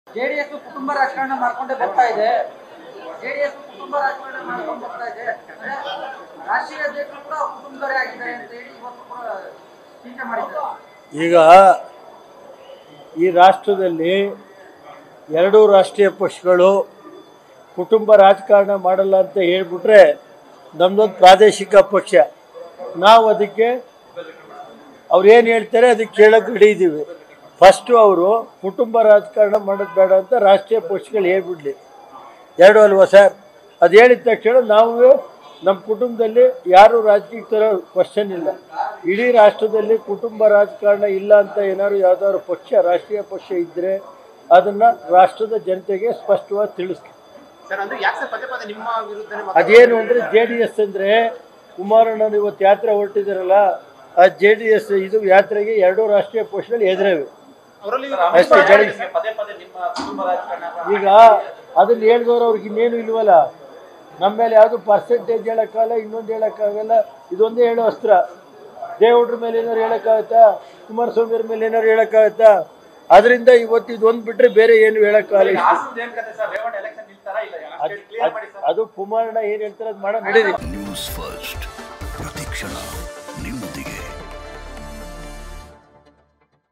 JDS ಕುಟುಂಬ ರಾಜಕಾರಣ ಮಾಡ್ಕೊಂಡೇ ಬರ್ತಾ ಇದೆ ಜೆಡಿಎಸ್ ಕುಟುಂಬ ರಾಜಕಾರಣ ಮಾಡ್ಕೊಂಡು ಬರ್ತಾ ಇದೆ ಅಂದ್ರೆ ರಾಷ್ಟ್ರೀಯ ಅಧ್ಯಕ್ಷರು ಕೂಡ ಕುಟುಂಬದವರೇ ಆಗಿದ್ದಾರೆ ಅಂತ ಹೇಳಿ ಇವತ್ತು ಕೂಡ ಟೀಕೆ ಮಾಡಿದ್ದಾರೆ ಈಗ ಈ ರಾಷ್ಟ್ರದಲ್ಲಿ ಎರಡೂ ರಾಷ್ಟ್ರೀಯ ಪಕ್ಷಗಳು ಕುಟುಂಬ ರಾಜಕಾರಣ ಮಾಡಲ್ಲ ಅಂತ ಹೇಳ್ಬಿಟ್ರೆ ನಮ್ಮದೊಂದು ಪ್ರಾದೇಶಿಕ ಪಕ್ಷ ನಾವು ಅದಕ್ಕೆ ಅವ್ರು ಏನು ಹೇಳ್ತಾರೆ ಅದಕ್ಕೆ ಕೇಳಕ್ಕೆ ಹಿಡಿದೀವಿ ಫಸ್ಟು ಅವರು ಕುಟುಂಬ ರಾಜಕಾರಣ ಮಾಡೋದು ಬೇಡ ಅಂತ ರಾಷ್ಟ್ರೀಯ ಪಕ್ಷಗಳು ಹೇಳ್ಬಿಡ್ಲಿ ಎರಡು ಅಲ್ವಾ ಸರ್ ಅದು ಹೇಳಿದ ತಕ್ಷಣ ನಾವು ನಮ್ಮ ಕುಟುಂಬದಲ್ಲಿ ಯಾರು ರಾಜಕೀಯ ತರೋ ಕ್ವಶನ್ ಇಲ್ಲ ಇಡೀ ರಾಷ್ಟ್ರದಲ್ಲಿ ಕುಟುಂಬ ರಾಜಕಾರಣ ಇಲ್ಲ ಅಂತ ಏನಾದ್ರು ಯಾವ್ದಾದ್ರು ಪಕ್ಷ ರಾಷ್ಟ್ರೀಯ ಪಕ್ಷ ಇದ್ದರೆ ಅದನ್ನು ರಾಷ್ಟ್ರದ ಜನತೆಗೆ ಸ್ಪಷ್ಟವಾಗಿ ತಿಳಿಸ್ತೀವಿ ಸರ್ ಅಂದ್ರೆ ಯಾಕೆ ಸರ್ ಪದೇ ಪದೇ ನಿಮ್ಮ ವಿರುದ್ಧನೇ ಅದೇನು ಅಂದರೆ ಜೆ ಡಿ ಎಸ್ ಅಂದರೆ ಕುಮಾರಣ್ಣನ ಇವತ್ತು ಯಾತ್ರೆ ಹೊರಟಿದ್ದಾರಲ್ಲ ಆ ಜೆ ಡಿ ಎಸ್ ಇದು ಯಾತ್ರೆಗೆ ಎರಡೂ ರಾಷ್ಟ್ರೀಯ ಪಕ್ಷಗಳು ಎದುರವೆ ಅವರಲ್ಲಿ ಅಷ್ಟೇ ಜನ ಪದೇ ಪದೇ ನಿಮ್ಮ ಕುಟುಂಬ ರಾಜಕಾರಣ ಈಗ ಅದನ್ನ ಹೇಳಿದವ್ರು ಅವ್ರಿಗೆ ಇನ್ನೇನು ಇಲ್ವಲ್ಲ ನಮ್ಮ ಮೇಲೆ ಯಾವುದು ಪರ್ಸೆಂಟೇಜ್ ಹೇಳೋಕ್ಕಾಗಲ್ಲ ಇನ್ನೊಂದು ಹೇಳೋಕ್ಕಾಗಲ್ಲ ಇದೊಂದೇ ಹೇಳೋ ಅಸ್ತ್ರ ದೇವೇಗೌಡ್ರ ಮೇಲೆ ಏನಾರು ಹೇಳೋಕ್ಕಾಗತ್ತಾ ಕುಮಾರಸ್ವಾಮಿ ಅವ್ರ ಮೇಲೆ ಏನಾರು ಹೇಳೋಕ್ಕಾಗತ್ತಾ ಅದರಿಂದ ಇವತ್ತು ಇದೊಂದು ಬಿಟ್ರೆ ಬೇರೆ ಏನು ಹೇಳೋಕ್ಕಾಗಲ್ಲ ಇಷ್ಟು. ಹಾಸನದ ಏನ್ ಕತೆ ಸರ್ ರೇವಣ್ಣ ಎಲೆಕ್ಷನ್ ನಿಲ್ತಾರಾ ಇಲ್ಲ ಅದ್- ಕ್ಲಿಯರ್ ಮಾಡಿ ಅದ್- ಅದು ಕುಮಾರಣ್ಣ ಏನು ಹೇಳ್ತಾರೆ ಅದು ಮಾಡೋ ನಡೀರಿ ನ್ಯೂಸ್ ಫಸ್ಟ್ ಪ್ರತಿಕ್ಷಣ